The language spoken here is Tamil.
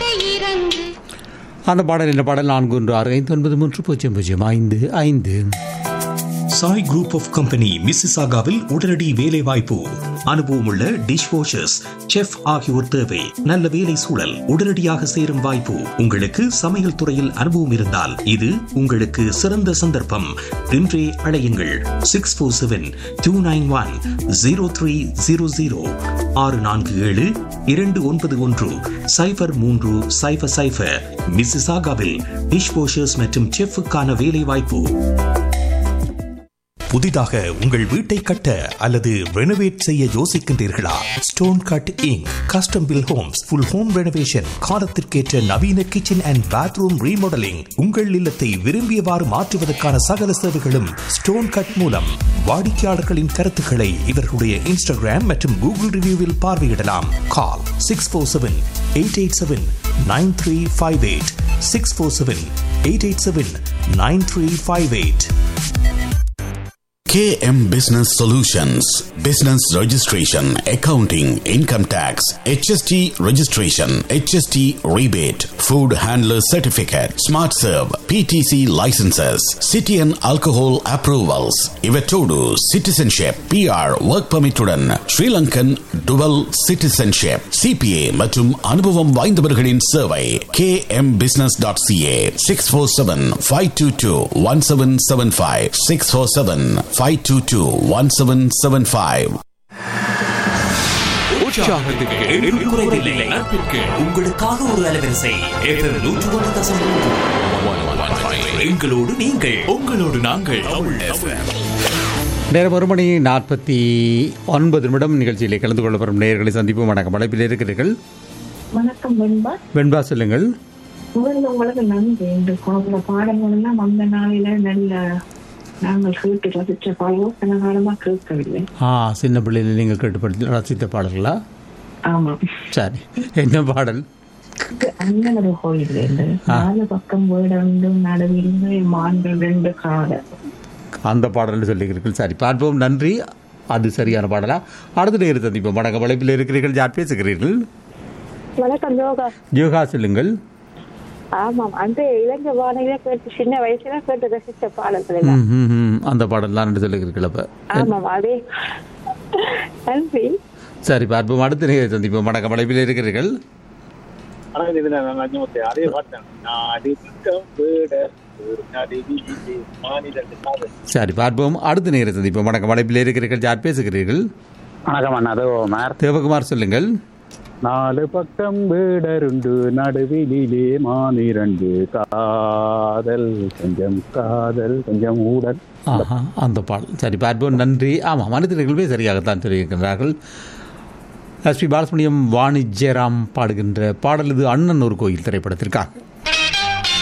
இறங்கு அந்த பாடல் இந்த பாடல் நான்கு ஒன்று ஆறு ஐந்து ஒன்பது மூன்று பூஜ்ஜியம் பூஜ்ஜியம் ஐந்து ஐந்து சாய் குரூப் ஆஃப் கம்பெனி மிஸ்ஸிசாகாவில் உடனடி வேலை வாய்ப்பு அனுபவமுள்ள டிஷ் வாஷர்ஸ் செஃப் ஆகியோர் தேவை நல்ல வேலை சூழல் உடனடியாக சேரும் வாய்ப்பு உங்களுக்கு சமையல் துறையில் அனுபவம் இருந்தால் இது உங்களுக்கு சிறந்த சந்தர்ப்பம் இன்றே அழையுங்கள் six four seven two nine one zero three zero zero ஆறு நான்கு ஏழு இரண்டு ஒன்பது ஒன்று சைபர் மூன்று சைபர் சைபர் மிஸ்ஸிசாகாவில் டிஷ் வாஷர்ஸ் மற்றும் செஃப்புக்கான வேலை வாய்ப்பு புதிதாக உங்கள் வீட்டை கட்ட அல்லது ரெனோவேட் செய்ய யோசிக்கின்றீர்களா stone cut Inc custom built homes full home renovation காலத்திற்கேற்ற நவீன கிச்சன் அண்ட் பாத்ரூம் ரீமாடலிங் உங்கள் இல்லத்தை விரும்பியவாறு மாற்றுவதற்கான சகல சேவைகளும் ஸ்டோன் கட் மூலம் வாடிக்கையாளர்களின் கருத்துக்களை இவர்களுடைய இன்ஸ்டாகிராம் மற்றும் கூகுள் ரிவ்யூவில் பார்வையிடலாம் call six four seven eight eight seven nine three five eight six four seven eight eight seven nine three five eight KM Business Solutions Business Registration, Accounting, Income Tax, HST Registration, HST Rebate, Food Handler Certificate, Smart Serve, PTC Licenses, City and Alcohol Approvals, Ivetodu, Citizenship, PR, Work Permit உடன் Sri Lankan Dual Citizenship, CPA மற்றும் அனுபவம் வாய்ந்தவர்களின் சேவை kmbusiness.ca 647-522-1775 647-522-1775 உங்களுக்காக ஒரு அலைவரிசை FM நூற்று ஒன்று தசம் மூன்று. எங்களோடு நீங்கள் உங்களோடு நாங்கள் நேரம் ஒரு மணி நாற்பத்தி ஒன்பது நிமிடம் நிகழ்ச்சியிலே கலந்து கொள்ள வரும் நேர்களை சந்திப்போம் வணக்கம் அழைப்பில் இருக்கிறீர்கள் வணக்கம் வெண்பா வெண்பா சொல்லுங்கள் முதல்ல உங்களுக்கு நன்றி இந்த குழந்தை பாடங்கள் எல்லாம் அந்த நாளில நல்ல நாங்கள் கேட்டு ரசிச்ச பாடலும் சில காலமா கேட்கவில்லை ஆ சின்ன பிள்ளையில் நீங்கள் கேட்டுப்படுத்தி ரசித்த பாடல்களா ஆமா சரி என்ன பாடல் இது அண்ணனது கோயில் இருந்து நாலு பக்கம் வீடு உண்டு நடுவில் மான்கள் ரெண்டு காடு அந்த பாடல் சொல்லுகிறீர்கள் சரி பார்ப்போம் நன்றி அது சரியான பாடலா அடுத்த நேரம் சந்திப்போம் வணக்கம் அழைப்பில் இருக்கிறீர்கள் யார் பேசுகிறீர்கள் வணக்கம் யோகா யோகா சொல்லுங்கள் ஆமாம் அந்த இளைஞ வானிலை கேட்டு சின்ன வயசுல கேட்டு ரசிச்ச பாடல்கள் எல்லாம் ம், ம், ம். அந்த பாடல் தான் என்று சொல்லுகிறீர்கள் அப்ப ஆமாம் அதே நன்றி சரி பார்ப்போம் அடுத்த நேரம் சந்திப்போம் வணக்கம் அழைப்பில் இருக்கிறீர்கள் ஆனால் இது நான் அஞ்சமுத்தை அதே பார்த்தேன் நாடி பக்கம் வீட ஒரு நடி வீதி மாநிலம் காதல் சரி பார்ப்போம் அடுத்த நேரம் சந்திப்போம் வணக்கம் அழைப்பில் இருக்கிறீர்கள் யார் பேசுகிறீர்கள் வணக்கம் அண்ணா அது ஓமர் தேவகுமார் சொல்லுங்கள் நாலு பக்கம் வீடருண்டு நடுவிலே மானிரண்டு காதல் கொஞ்சம் காதல் கொஞ்சம் ஊடல் ஆஹா அந்த பாடல் சரி பார்ப்போம் நன்றி ஆமாம் மனிதர்களே சரியாகத்தான் சொல்லியிருக்கிறார்கள் எஸ்பி பாலசுப்ரமணியம் வாணிஜ்யராம் பாடுகின்ற பாடல் இது அண்ணன் ஒரு கோயில் திரைப்படத்திற்காக